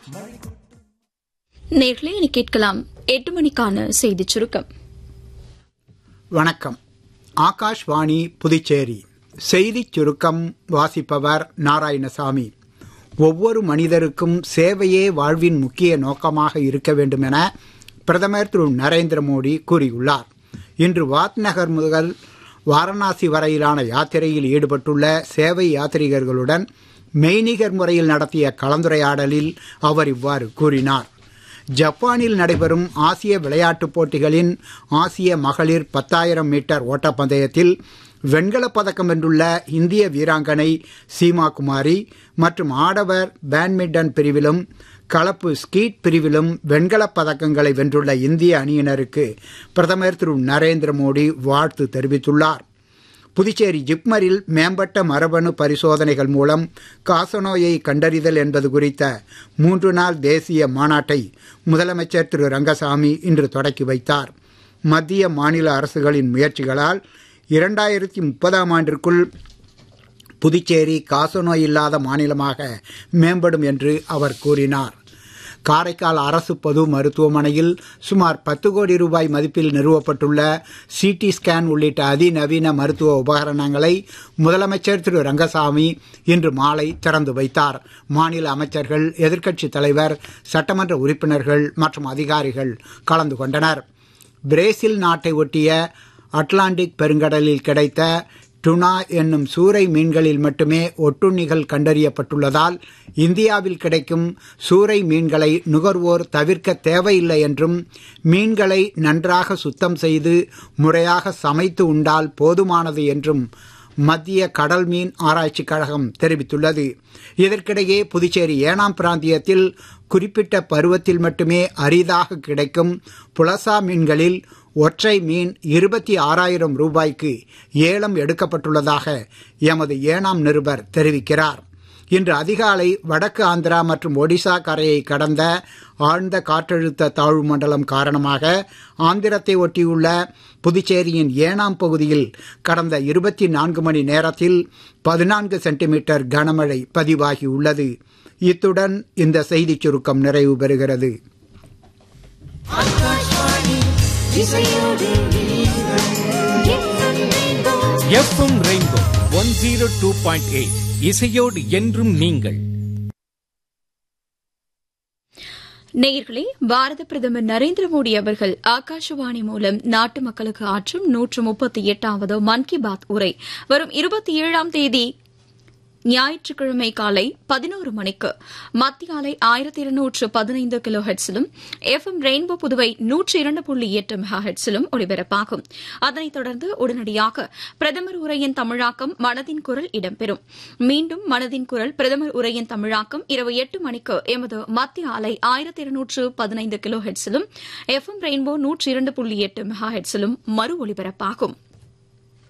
நேர்களே இனி கேட்கலாம் எட்டு மணிக்கான செய்திச் சுருக்கம் வணக்கம் ஆகாஷ்வாணி புதுச்சேரி செய்திச் சுருக்கம் வாசிப்பவர் நாராயணசாமி ஒவ்வொரு மனிதருக்கும் சேவையே வாழ்வின் முக்கிய நோக்கமாக இருக்க வேண்டும் என பிரதமர் திரு நரேந்திர மோடி கூறியுள்ளார் இன்று வாத் நகர் முதல் வாரணாசி வரையிலான யாத்திரையில் ஈடுபட்டுள்ள சேவை யாத்ரீகர்களுடன் மெய்நிகர் முறையில் நடத்திய கலந்துரையாடலில் அவர் இவ்வாறு கூறினார் ஜப்பானில் நடைபெறும் ஆசிய விளையாட்டுப் போட்டிகளின் ஆசிய மகளிர் பத்தாயிரம் மீட்டர் ஓட்டப்பந்தயத்தில் வெண்கலப் பதக்கம் வென்றுள்ள இந்திய வீராங்கனை சீமா குமாரி மற்றும் ஆடவர் பேட்மிண்டன் பிரிவிலும் கலப்பு ஸ்கீட் பிரிவிலும் வெண்கலப் பதக்கங்களை வென்றுள்ள இந்திய அணியினருக்கு பிரதமர் திரு நரேந்திர மோடி வாழ்த்து தெரிவித்துள்ளார் புதுச்சேரி ஜிப்மரில் மேம்பட்ட மரபணு பரிசோதனைகள் மூலம் காசநோயை கண்டறிதல் என்பது குறித்த மூன்று நாள் தேசிய மாநாட்டை முதலமைச்சர் திரு ரங்கசாமி இன்று தொடக்கி வைத்தார் மத்திய மாநில அரசுகளின் முயற்சிகளால் இரண்டாயிரத்தி முப்பதாம் ஆண்டிற்குள் புதுச்சேரி காசநோய் இல்லாத மாநிலமாக மேம்படும் என்று அவர் கூறினார் காரைக்கால் அரசு பொது மருத்துவமனையில் சுமார் பத்து கோடி ரூபாய் மதிப்பில் நிறுவப்பட்டுள்ள சிடி ஸ்கேன் உள்ளிட்ட அதிநவீன மருத்துவ உபகரணங்களை முதலமைச்சர் திரு ரங்கசாமி இன்று மாலை திறந்து வைத்தார் மாநில அமைச்சர்கள் எதிர்க்கட்சித் தலைவர் சட்டமன்ற உறுப்பினர்கள் மற்றும் அதிகாரிகள் கலந்து கொண்டனர் பிரேசில் நாட்டை ஒட்டிய அட்லாண்டிக் பெருங்கடலில் கிடைத்த டுனா என்னும் சூறை மீன்களில் மட்டுமே ஒட்டுண்ணிகள் கண்டறியப்பட்டுள்ளதால் இந்தியாவில் கிடைக்கும் சூறை மீன்களை நுகர்வோர் தவிர்க்க தேவையில்லை என்றும் மீன்களை நன்றாக சுத்தம் செய்து முறையாக சமைத்து உண்டால் போதுமானது என்றும் மத்திய கடல் மீன் ஆராய்ச்சி கழகம் தெரிவித்துள்ளது இதற்கிடையே புதுச்சேரி ஏனாம் பிராந்தியத்தில் குறிப்பிட்ட பருவத்தில் மட்டுமே அரிதாக கிடைக்கும் புலசா மீன்களில் ஒற்றை மீன் இருபத்தி ஆறாயிரம் ரூபாய்க்கு ஏலம் எடுக்கப்பட்டுள்ளதாக எமது ஏனாம் நிருபர் தெரிவிக்கிறார் இன்று அதிகாலை வடக்கு ஆந்திரா மற்றும் ஒடிசா கரையை கடந்த ஆழ்ந்த காற்றழுத்த தாழ்வு மண்டலம் காரணமாக ஆந்திரத்தை ஒட்டியுள்ள புதுச்சேரியின் ஏனாம் பகுதியில் கடந்த இருபத்தி நான்கு மணி நேரத்தில் பதினான்கு சென்டிமீட்டர் கனமழை பதிவாகியுள்ளது இத்துடன் இந்த செய்திச் சுருக்கம் நிறைவு பெறுகிறது FM Rainbow one zero two point eight இசையோடு என்றும் நீங்கள் நேயர்களே பாரத பிரதமர் நரேந்திர மோடி அவர்கள் ஆகாஷவாணி மூலம் நாட்டு மக்களுக்கு ஆற்றும் நூற்று முப்பத்தி எட்டாவது மன் கி பாத் உரை வரும் இருபத்தி ஏழாம் தேதி ஞாயிற்றுக்கிழமை காலை பதினோரு மணிக்கு மத்திய அலை ஆயிரத்தி இருநூற்று பதினைந்து கிலோ ஹெட்ஸிலும் எஃப் எம் ரெயின்போ புதுவை நூற்றி இரண்டு புள்ளி எட்டு மெகா ஹெட்ஸிலும் ஒலிபரப்பாகும் அதனைத் தொடர்ந்து உடனடியாக பிரதமர் உரையின் தமிழாக்கம் மனதின் குரல் இடம்பெறும் மீண்டும் மனதின் குரல் பிரதமர் உரையின் தமிழாக்கம் இரவு எட்டு மணிக்கு எமது மத்திய அலை ஆயிரத்தி இருநூற்று பதினைந்து கிலோ ஹெட்ஸிலும் எஃப் எம் ரெயின்போ நூற்றி இரண்டு புள்ளி எட்டு மெகா ஹெட்ஸிலும் மறு ஒலிபரப்பாகும்